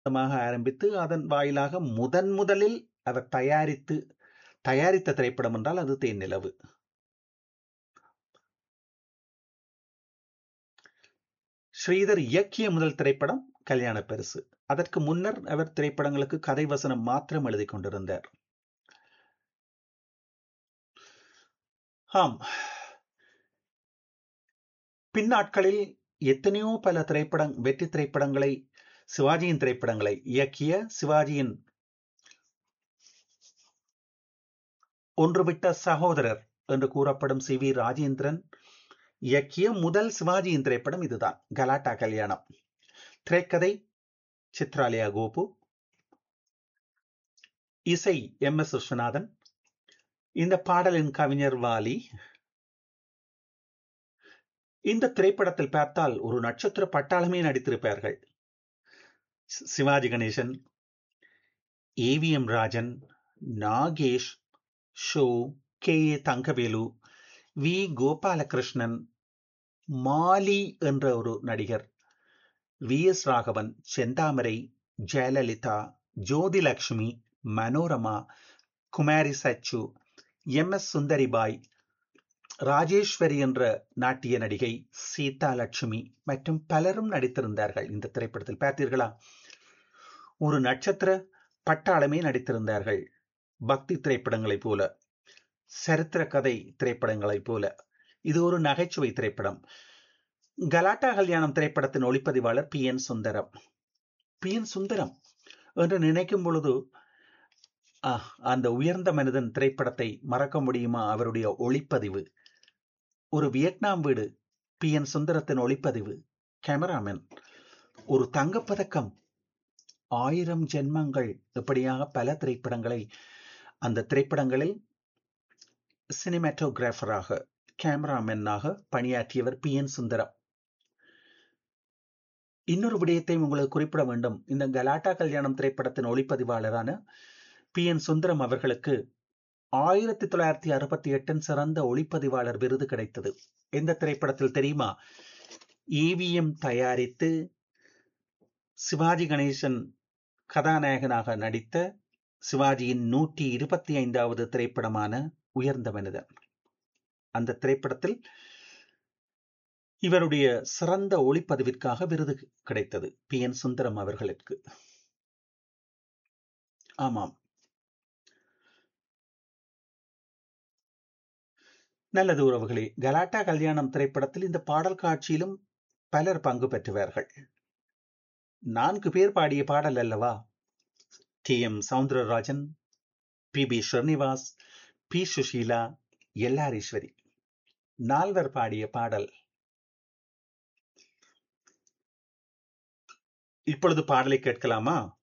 மாக ஆரம்பித்து அதன் வாயிலாக முதன் முதலில் அவர் தயாரித்து தயாரித்த திரைப்படம் என்றால் அது தேனிலவு ஸ்ரீதர் இயக்கிய முதல் திரைப்படம் கல்யாண பரிசு அதற்கு முன்னர் அவர் திரைப்படங்களுக்கு கதை வசனம் மாத்திரம் எழுதி கொண்டிருந்தார் ஆம் பின்னாட்களில் எத்தனையோ பல திரைப்படம் வெற்றி திரைப்படங்களை சிவாஜியின் திரைப்படங்களை இயக்கிய சிவாஜியின் ஒன்றுவிட்ட சகோதரர் என்று கூறப்படும் சி வி ராஜேந்திரன் இயக்கிய முதல் சிவாஜியின் திரைப்படம் இதுதான் கலாட்டா கல்யாணம் திரைக்கதை சித்ராலயா கோபு இசை எம் எஸ் விஸ்வநாதன் இந்த பாடலின் கவிஞர் வாலி இந்த திரைப்படத்தில் பார்த்தால் ஒரு நட்சத்திர பட்டாளமே நடித்திருப்பார்கள் சிவாஜி கணேசன் ஏவிஎம் ராஜன் நாகேஷ் ஷோ K A Thangavelu V Gopalakrishnan Mali என்ற ஒரு நடிகர் V S Raghavan Senthamarai Jayalalithaa Jyothilakshmi Manorama Kumari Sachu M S Sundaribai Rajeswari என்ற நாட்டிய நடிகை சீதா லட்சுமி மற்றும் பலரும் நடித்திருந்தார்கள் இந்த திரைப்படத்தில் பார்த்தீர்களா ஒரு நட்சத்திர பட்டாளமே நடித்திருந்தார்கள் பக்தி திரைப்படங்களைப் போல சரித்திர கதை திரைப்படங்களைப் போல இது ஒரு நகைச்சுவை திரைப்படம் கலாட்டா கல்யாணம் திரைப்படத்தின் ஒளிப்பதிவாளர் P N Sundaram P N Sundaram என்று நினைக்கும் பொழுது அந்த உயர்ந்த மனிதன் திரைப்படத்தை மறக்க முடியுமா அவருடைய ஒளிப்பதிவு ஒரு வியட்நாம் வீடு பி என் சுந்தரத்தின் ஒளிப்பதிவு கேமராமேன் ஒரு தங்கப்பதக்கம் ஆயிரம் ஜென்மங்கள் இப்படியாக பல திரைப்படங்களை அந்த திரைப்படங்களில் சினிமாட்டோகிராஃபராக கேமராமேனாக பணியாற்றியவர் பி என் சுந்தரம் இன்னொரு விடயத்தை உங்களுக்கு குறிப்பிட வேண்டும் இந்த கலாட்டா கல்யாணம் திரைப்படத்தின் ஒளிப்பதிவாளரான பி என் சுந்தரம் அவர்களுக்கு ஆயிரத்தி தொள்ளாயிரத்தி அறுபத்தி எட்டின் சிறந்த ஒளிப்பதிவாளர் விருது கிடைத்தது எந்த திரைப்படத்தில் தெரியுமா ஏவிஎம் தயாரித்து சிவாஜி கணேசன் கதாநாயகனாக நடித்த சிவாஜியின் நூற்றி இருபத்தி ஐந்தாவது திரைப்படமான உயர்ந்த மனிதன் அந்த திரைப்படத்தில் இவருடைய சிறந்த ஒளிப்பதிவிற்காக விருது கிடைத்தது பி என் சுந்தரம் அவர்களுக்கு ஆமாம் நல்லது உறவுகளே கலாட்டா கல்யாணம் திரைப்படத்தில் இந்த பாடல் காட்சியிலும் பலர் பங்கு பெற்றுவார்கள் நான்கு பேர் பாடிய பாடல் அல்லவா T M Soundararajan P B Srinivas P Susheela எல்லாரீஸ்வரி நால்வர் பாடிய பாடல் இப்பொழுது பாடலை கேட்கலாமா